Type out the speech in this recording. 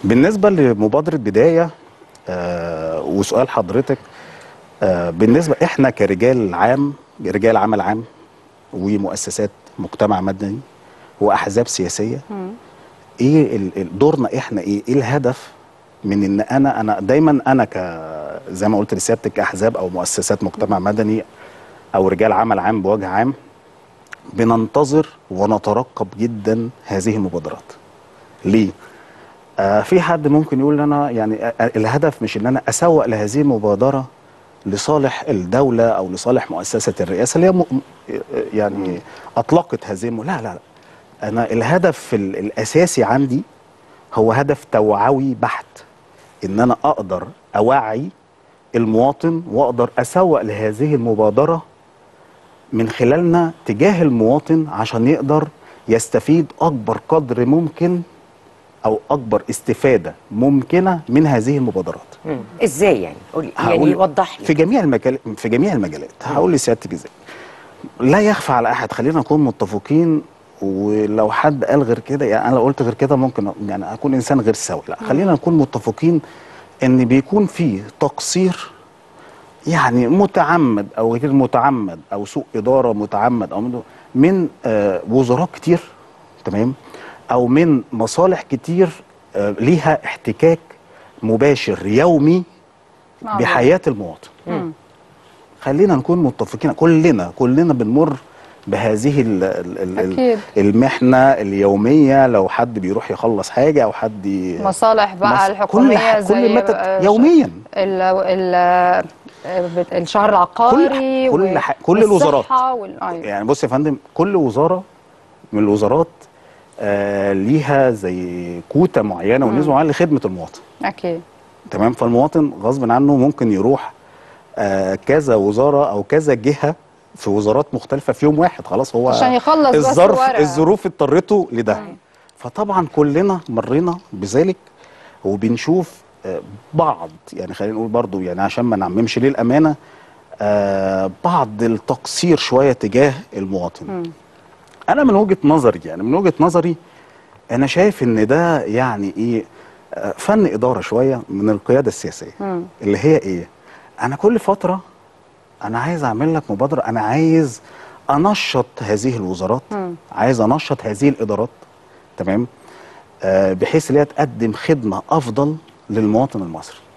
بالنسبه لمبادره بدايه آه وسؤال حضرتك آه بالنسبه احنا كرجال عام رجال عمل عام ومؤسسات مجتمع مدني واحزاب سياسيه ايه ال- ال- دورنا احنا ايه ايه الهدف من ان انا انا دايما انا ك زي ما قلت لسيادتك احزاب او مؤسسات مجتمع مدني او رجال عمل عام بوجه عام بننتظر ونترقب جدا هذه المبادرات ليه آه في حد ممكن يقول انا يعني آه، الهدف مش ان انا اسوق لهذه المبادره لصالح الدوله او لصالح مؤسسه الرئاسه اللي هي م... م- يعني اطلقت هذه الم... لا لا لا انا الهدف ال- الاساسي عندي هو هدف توعوي بحت ان انا اقدر اوعي المواطن واقدر اسوق لهذه المبادره من خلالنا تجاه المواطن عشان يقدر يستفيد اكبر قدر ممكن او اكبر استفاده ممكنه من هذه المبادرات مم. ازاي يعني قولي يعني هقول- وضح لي في جميع المجال في جميع المجالات هقول لسيادتك ازاي لا يخفى على احد خلينا نكون متفقين ولو حد قال غير كده يعني انا لو قلت غير كده ممكن أ- يعني اكون انسان غير سوي لا خلينا نكون متفقين ان بيكون في تقصير يعني متعمد او غير متعمد او سوء اداره متعمد او من, من آه وزراء كتير تمام او من مصالح كتير آه ليها احتكاك مباشر يومي مع بحياه المواطن مم. خلينا نكون متفقين كلنا كلنا بنمر بهذه ال ال ال أكيد. المحنه اليوميه لو حد بيروح يخلص حاجه او حد ي- مصالح بقى مص- الحكوميه كل ح- زي كل متى آه، يوميا ال ال بت- الشهر العقاري كل و- ح- كل الوزارات. والصحة وال... أيوة. يعني بص يا فندم كل وزاره من الوزارات آه ليها زي كوتا معينه ونسبه معينه لخدمه المواطن اكيد تمام فالمواطن غصب عنه ممكن يروح آه كذا وزاره او كذا جهه في وزارات مختلفه في يوم واحد خلاص هو عشان يخلص بس الظرف ورقة. الظروف اضطرته لده مم. فطبعا كلنا مرينا بذلك وبنشوف آه، بعض يعني خلينا نقول برضو يعني عشان ما نعممش ليه الامانه آه بعض التقصير شويه تجاه المواطن مم. انا من وجهه نظري يعني من وجهه نظري انا شايف ان ده يعني ايه آه، فن اداره شويه من القياده السياسيه مم. اللي هي ايه انا كل فتره انا عايز اعمل لك مبادره انا عايز انشط هذه الوزارات مم. عايز انشط هذه الادارات تمام آه بحيث ان هي تقدم خدمه افضل للمواطن المصري